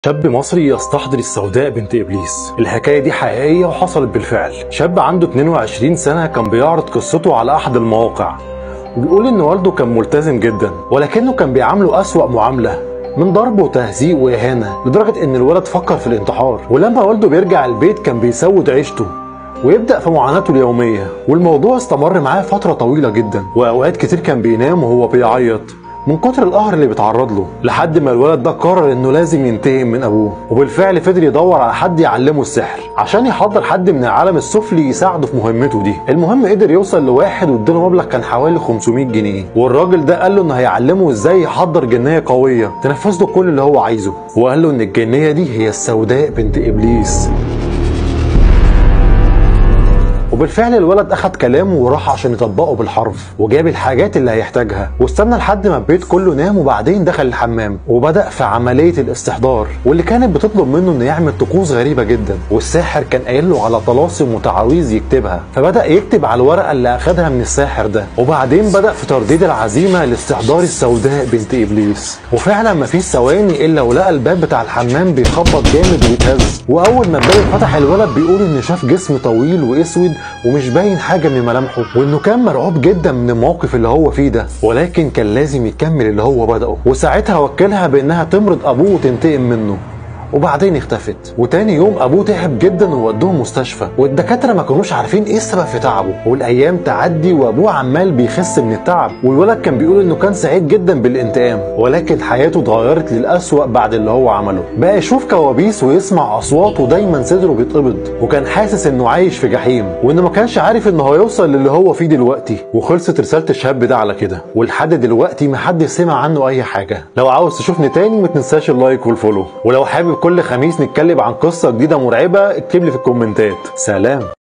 شاب مصري يستحضر السوداء بنت ابليس الحكايه دي حقيقيه وحصلت بالفعل شاب عنده 22 سنه كان بيعرض قصته على احد المواقع وبيقول ان والده كان ملتزم جدا ولكنه كان بيعامله اسوا معامله من ضرب وتهزيء واهانه لدرجه ان الولد فكر في الانتحار ولما والده بيرجع البيت كان بيسود عيشته ويبدا في معاناته اليوميه والموضوع استمر معاه فتره طويله جدا واوقات كتير كان بينام وهو بيعيط من كتر القهر اللي بيتعرض له لحد ما الولد ده قرر انه لازم ينتقم من ابوه وبالفعل فضل يدور على حد يعلمه السحر عشان يحضر حد من العالم السفلي يساعده في مهمته دي المهم قدر يوصل لواحد واداله مبلغ كان حوالي 500 جنيه والراجل ده قال له انه هيعلمه ازاي يحضر جنيه قويه تنفذ له كل اللي هو عايزه وقال له ان الجنيه دي هي السوداء بنت ابليس وبالفعل الولد اخد كلامه وراح عشان يطبقه بالحرف وجاب الحاجات اللي هيحتاجها واستنى لحد ما البيت كله نام وبعدين دخل الحمام وبدا في عمليه الاستحضار واللي كانت بتطلب منه انه يعمل طقوس غريبه جدا والساحر كان قايل له على طلاسم وتعاويذ يكتبها فبدا يكتب على الورقه اللي اخدها من الساحر ده وبعدين بدا في ترديد العزيمه لاستحضار السوداء بنت ابليس وفعلا ما فيش ثواني الا ولقى الباب بتاع الحمام بيخبط جامد ويتهز واول ما الباب اتفتح الولد بيقول ان شاف جسم طويل واسود ومش باين حاجه من ملامحه وانه كان مرعوب جدا من الموقف اللي هو فيه ده ولكن كان لازم يكمل اللي هو بدأه وساعتها وكلها بانها تمرض ابوه وتنتقم منه وبعدين اختفت وتاني يوم ابوه تعب جدا وودوه مستشفى والدكاتره ما كانوش عارفين ايه السبب في تعبه والايام تعدي وابوه عمال بيخس من التعب والولد كان بيقول انه كان سعيد جدا بالانتقام ولكن حياته اتغيرت للاسوأ بعد اللي هو عمله بقى يشوف كوابيس ويسمع اصوات ودايما صدره بيتقبض وكان حاسس انه عايش في جحيم وانه ما كانش عارف انه هيوصل للي هو فيه دلوقتي وخلصت رساله الشاب ده على كده ولحد دلوقتي ما حد سمع عنه اي حاجه لو عاوز تشوفني تاني ما تنساش اللايك والفولو ولو حابب كل خميس نتكلم عن قصة جديدة مرعبة اكتب لي في الكومنتات سلام